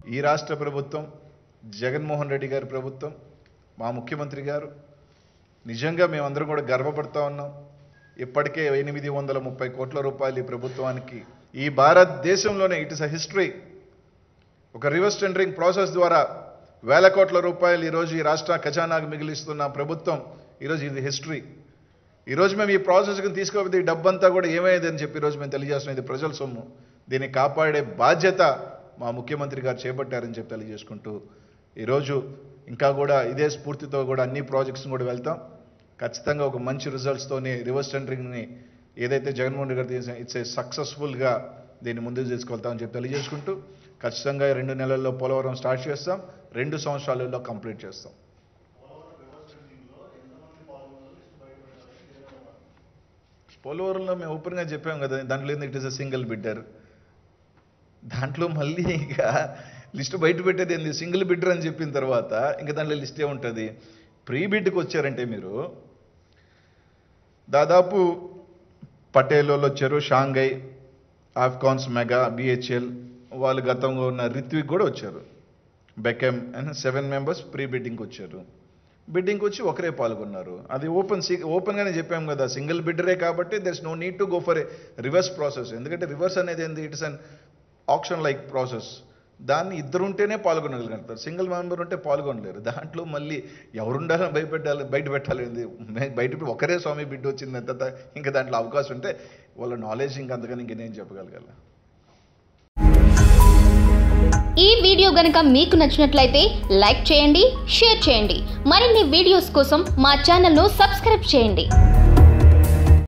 ఈ రాష్ట్ర ప్రభుత్వం జగన్మోహన్ రెడ్డి గారి ప్రభుత్వం మా ముఖ్యమంత్రి గారు నిజంగా మేమందరం కూడా గర్వపడతా ఉన్నాం ఇప్పటికే ఎనిమిది వందల ముప్పై కోట్ల రూపాయలు ఈ ప్రభుత్వానికి ఈ భారతదేశంలోనే ఇట్ ఇస్ అ హిస్టరీ ఒక రివర్స్ టెండరింగ్ ప్రాసెస్ ద్వారా వేల కోట్ల రూపాయలు ఈరోజు ఈ రాష్ట్ర ఖజానాకు మిగిలిస్తున్న ప్రభుత్వం ఈరోజు ఇది హిస్టరీ ఈరోజు మేము ఈ ప్రాసెస్కి తీసుకోకపోతే ఈ డబ్బంతా కూడా ఏమైంది అని చెప్పి ఈరోజు మేము తెలియజేస్తున్నాం ఇది ప్రజల సొమ్ము దీన్ని కాపాడే బాధ్యత మా ముఖ్యమంత్రి గారు చేపట్టారని చెప్పి తెలియజేసుకుంటూ ఈరోజు ఇంకా కూడా ఇదే స్ఫూర్తితో కూడా అన్ని ప్రాజెక్ట్స్ని కూడా వెళ్తాం ఖచ్చితంగా ఒక మంచి రిజల్ట్స్తోని రివర్స్ టెండరింగ్ని ఏదైతే జగన్మోహన్ రెడ్డి గారు తీసిన ఇట్స్ ఏ సక్సెస్ఫుల్గా దీన్ని ముందుకు తీసుకెళ్తామని చెప్పి తెలియజేసుకుంటూ ఖచ్చితంగా ఈ రెండు నెలల్లో పోలవరం స్టార్ట్ చేస్తాం రెండు సంవత్సరాలలో కంప్లీట్ చేస్తాం పోలవరంలో మేము ఓపెన్గా చెప్పాం కదా దాంట్లో ఏంది it is a single bidder దాంట్లో మళ్ళీ ఇక లిస్ట్ బయట పెట్టేది ఏంది సింగిల్ బిడ్డర్ అని చెప్పిన తర్వాత ఇంకా దాంట్లో లిస్టే ఉంటుంది ప్రీ బిడ్కి వచ్చారంటే మీరు దాదాపు పటేల్ వాళ్ళు వచ్చారు షాంఘై ఆఫ్కాన్స్ మెగా బిహెచ్ఎల్ వాళ్ళు గతంలో ఉన్న రిత్విక్ కూడా వచ్చారు బెకెమ్ అండ్ సెవెన్ మెంబర్స్ ప్రీ బిడ్డింగ్కి వచ్చారు బిడ్డింగ్కి వచ్చి ఒకరే పాల్గొన్నారు అది ఓపెన్ సి ఓపెన్గానే చెప్పాం కదా సింగిల్ బిడ్డరే కాబట్టి there's no need to go for a reverse process ఎందుకంటే రివర్స్ అనేది ఏంది it's an option like process దాన్ని ఇద్దరు ఉంటేనే పాల్గొనగలుగుతారు సింగిల్ మెంబర్ ఉంటే పాల్గొనలేరు దాంట్లో మళ్ళీ ఎవరుండాలని భయపెట్టాలి బయట పెట్టాలి ఏంది? మే- బయట ఇప్పుడు ఒకరే స్వామి బిడ్డ వచ్చింది ఎంత ఇంకా దాంట్లో అవకాశం ఉంటే వాళ్ళ నాలెడ్జ్ ఇంకా అంతకని ఇంకేం చెప్పగలగాలి ఈ వీడియో గనక మీకు నచ్చినట్లయితే లైక్ చేయండి షేర్ చేయండి మరిన్ని వీడియోస్ కోసం మా ఛానల్ను సబ్స్క్రైబ్ చేయండి